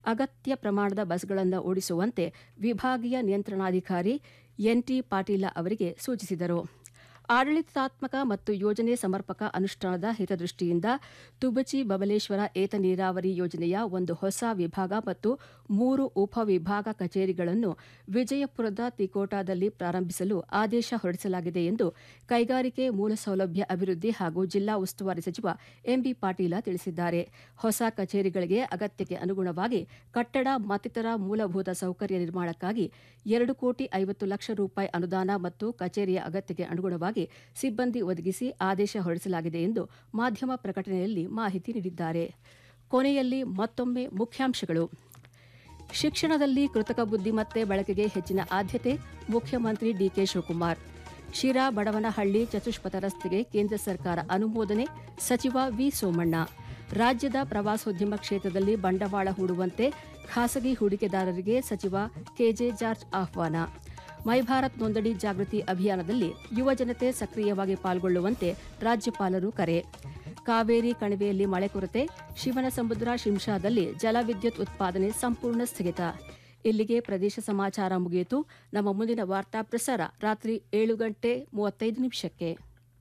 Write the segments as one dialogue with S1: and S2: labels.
S1: ಅಗತ್ಯ ಪ್ರಮಾಣದ ಬಸ್ಗಳನ್ನು ಓಡಿಸುವಂತೆ ವಿಭಾಗೀಯ ನಿಯಂತ್ರಣಾಧಿಕಾರಿ ಎನ್ಟಿ ಪಾಟೀಲ ಅವರಿಗೆ ಸೂಚಿಸಿದರು ಆಡಳಿತಾತ್ಮಕ ಮತ್ತು ಯೋಜನೆ ಸಮರ್ಪಕ ಅನುಷ್ಠಾನದ ಹಿತದೃಷ್ಟಿಯಿಂದ ತುಬಚಿ ಬಬಲೇಶ್ವರ ಏತ ನೀರಾವರಿ ಯೋಜನೆಯ ಒಂದು ಹೊಸ ವಿಭಾಗ ಮತ್ತು ಮೂರು ಉಪವಿಭಾಗ ಕಚೇರಿಗಳನ್ನು ವಿಜಯಪುರದ ತಿಕೋಟಾದಲ್ಲಿ ಪ್ರಾರಂಭಿಸಲು ಆದೇಶ ಹೊರಡಿಸಲಾಗಿದೆ ಎಂದು ಕೈಗಾರಿಕೆ ಮೂಲಸೌಲಭ್ಯ ಅಭಿವೃದ್ಧಿ ಹಾಗೂ ಜಿಲ್ಲಾ ಉಸ್ತುವಾರಿ ಸಚಿವ ಎಂಬಿ ಪಾಟೀಲ ತಿಳಿಸಿದ್ದಾರೆ ಹೊಸ ಕಚೇರಿಗಳಿಗೆ ಅಗತ್ಯಕ್ಕೆ ಅನುಗುಣವಾಗಿ ಕಟ್ಟಡ ಮತ್ತಿತರ ಮೂಲಭೂತ ಸೌಕರ್ಯ ನಿರ್ಮಾಣಕ್ಕಾಗಿ ಎರಡು ಕೋಟಿ ಐವತ್ತು ಲಕ್ಷ ರೂಪಾಯಿ ಅನುದಾನ ಮತ್ತು ಕಚೇರಿಯ ಅಗತ್ಯಕ್ಕೆ ಅನುಗುಣವಾಗಿ ಸಿಬ್ಬಂದಿ ಒದಗಿಸಿ ಆದೇಶ ಹೊರಡಿಸಲಾಗಿದೆ ಎಂದು ಮಾಧ್ಯಮ ಪ್ರಕಟಣೆಯಲ್ಲಿ ಮಾಹಿತಿ ನೀಡಿದ್ದಾರೆ ಕೊನೆಯಲ್ಲಿ ಮತ್ತೊಮ್ಮೆ ಮುಖ್ಯಾಂಶಗಳು ಶಿಕ್ಷಣದಲ್ಲಿ ಕೃತಕ ಬುದ್ದಿಮತ್ತೆ ಬಳಕೆಗೆ ಹೆಚ್ಚಿನ ಆದ್ಯತೆ ಮುಖ್ಯಮಂತ್ರಿ ಡಿಕೆ ಶಿವಕುಮಾರ್ ಶಿರಾ ಬಡವನಹಳ್ಳಿ ಚತುಷ್ಪಥ ರಸ್ತೆಗೆ ಕೇಂದ್ರ ಸರ್ಕಾರ ಅನುಮೋದನೆ ಸಚಿವ ವಿ ಸೋಮಣ್ಣ ರಾಜ್ಯದ ಪ್ರವಾಸೋದ್ಯಮ ಕ್ಷೇತ್ರದಲ್ಲಿ ಬಂಡವಾಳ ಹೂಡುವಂತೆ ಖಾಸಗಿ ಹೂಡಿಕೆದಾರರಿಗೆ ಸಚಿವ ಕೆಜೆ ಜಾರ್ಜ್ ಆಹ್ವಾನ ಮೈ ಭಾರತ್ ನೋಂದಣಿ ಜಾಗೃತಿ ಅಭಿಯಾನದಲ್ಲಿ ಯುವಜನತೆ ಸಕ್ರಿಯವಾಗಿ ಪಾಲ್ಗೊಳ್ಳುವಂತೆ ರಾಜ್ಯಪಾಲರು ಕರೆ ಕಾವೇರಿ ಕಣಿವೆಯಲ್ಲಿ ಮಳೆ ಕೊರತೆ ಶಿವನಸಮುದ್ರ ಶಿಂಷಾದಲ್ಲಿ ಜಲವಿದ್ಯುತ್ ಉತ್ಪಾದನೆ ಸಂಪೂರ್ಣ ಸ್ಥಗಿತ ಇಲ್ಲಿಗೆ ಪ್ರದೇಶ ಸಮಾಚಾರ ಮುಗಿಯಿತು ನಮ್ಮ ಮುಂದಿನ ವಾರ್ತಾ ಪ್ರಸಾರ ರಾತ್ರಿ ಏಳು ಗಂಟೆ ಮೂವತ್ತೈದು ನಿಮಿಷಕ್ಕೆ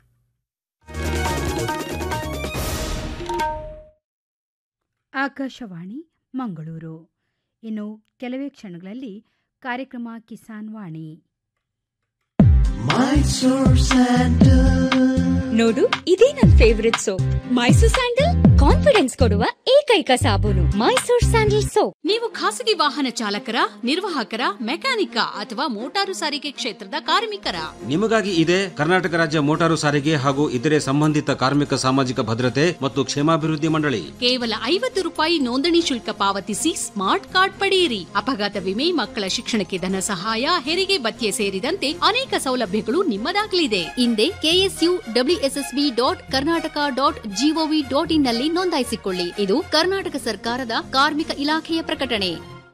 S2: ಆಕಾಶವಾಣಿ ಮಂಗಳೂರು ಇನ್ನು ಕೆಲವೇ ಕ್ಷಣಗಳಲ್ಲಿ ಕಾರ್ಯಕ್ರಮ ಕಿಸಾನ್ ವಾಣಿ
S3: ನೋಡು ಇದೇ ನನ್ favourite soap Mysore sandal confidence ಕೊಡುವ ಏಕೈಕ ಸಾಬೂನು ಮೈಸೂರ್ ಸ್ಯಾಂಡಲ್ ಸೋಪ್
S4: ನೀವು ಖಾಸಗಿ ವಾಹನ ಚಾಲಕರ ನಿರ್ವಾಹಕರ ಮೆಕ್ಯಾನಿಕ ಅಥವಾ ಮೋಟಾರು ಸಾರಿಗೆ ಕ್ಷೇತ್ರದ ಕಾರ್ಮಿಕರ
S5: ನಿಮಗಾಗಿ ಇದೆ ಕರ್ನಾಟಕ ರಾಜ್ಯ ಮೋಟಾರು ಸಾರಿಗೆ ಹಾಗೂ ಇತರೆ ಸಂಬಂಧಿತ ಕಾರ್ಮಿಕ ಸಾಮಾಜಿಕ ಭದ್ರತೆ ಮತ್ತು ಕ್ಷೇಮಾಭಿವೃದ್ಧಿ ಮಂಡಳಿ
S4: ಕೇವಲ ಐವತ್ತು ರೂಪಾಯಿ ನೋಂದಣಿ ಶುಲ್ಕ ಪಾವತಿಸಿ ಸ್ಮಾರ್ಟ್ ಕಾರ್ಡ್ ಪಡೆಯಿರಿ ಅಪಘಾತ ವಿಮೆ ಮಕ್ಕಳ ಶಿಕ್ಷಣಕ್ಕೆ ಧನ ಸಹಾಯ ಹೆರಿಗೆ ಭತ್ಯೆ ಸೇರಿದಂತೆ ಅನೇಕ ಸೌಲಭ್ಯಗಳು ನಿಮ್ಮದಾಗಲಿದೆ ಹಿಂದೆ KSU WSSB dot Karnataka dot gov dot in ನಲ್ಲಿ ನೋಂದಾಯಿಸಿಕೊಳ್ಳಿ ಇದು ಕರ್ನಾಟಕ ಸರ್ಕಾರದ ಕಾರ್ಮಿಕ ಇಲಾಖೆಯ ಪ್ರಕಟಣೆ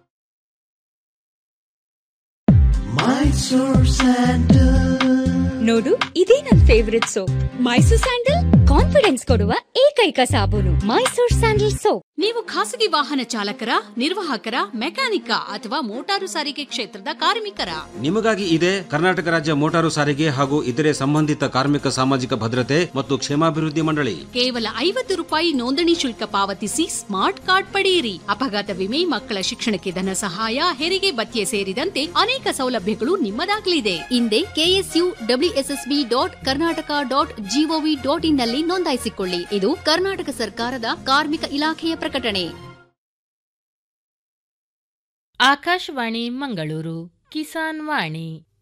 S3: ನೋಡು ಇದೇ ನನ್ favourite soap Mysore sandal confidence ಕೊಡುವ ಏಕೈಕ ಸಾಬೂನು ಮೈಸೂರ್ ಸ್ಯಾಂಡಲ್ ಸೋಪ್
S4: ನೀವು ಖಾಸಗಿ ವಾಹನ ಚಾಲಕರ ನಿರ್ವಾಹಕರ ಮೆಕ್ಯಾನಿಕ ಅಥವಾ ಮೋಟಾರು ಸಾರಿಗೆ ಕ್ಷೇತ್ರದ ಕಾರ್ಮಿಕರ
S5: ನಿಮಗಾಗಿ ಇದೆ ಕರ್ನಾಟಕ ರಾಜ್ಯ ಮೋಟಾರು ಸಾರಿಗೆ ಹಾಗೂ ಇತರೆ ಸಂಬಂಧಿತ ಕಾರ್ಮಿಕ ಸಾಮಾಜಿಕ ಭದ್ರತೆ ಮತ್ತು ಕ್ಷೇಮಾಭಿವೃದ್ಧಿ ಮಂಡಳಿ
S4: ಕೇವಲ ಐವತ್ತು ರೂಪಾಯಿ ನೋಂದಣಿ ಶುಲ್ಕ ಪಾವತಿಸಿ ಸ್ಮಾರ್ಟ್ ಕಾರ್ಡ್ ಪಡೆಯಿರಿ ಅಪಘಾತ ವಿಮೆ ಮಕ್ಕಳ ಶಿಕ್ಷಣಕ್ಕೆ ಧನ ಸಹಾಯ ಹೆರಿಗೆ ಭತ್ಯೆ ಸೇರಿದಂತೆ ಅನೇಕ ಸೌಲಭ್ಯಗಳು ನಿಮ್ಮದಾಗಲಿದೆ ಹಿಂದೆ KSU WSSB dot Karnataka dot gov dot in ನಲ್ಲಿ ನೋಂದಾಯಿಸಿಕೊಳ್ಳಿ ಇದು ಕರ್ನಾಟಕ ಸರ್ಕಾರದ ಕಾರ್ಮಿಕ ಇಲಾಖೆಯ ಪ್ರಕಟಣೆ
S6: ಆಕಾಶವಾಣಿ ಮಂಗಳೂರು ಕಿಸಾನ್ ವಾಣಿ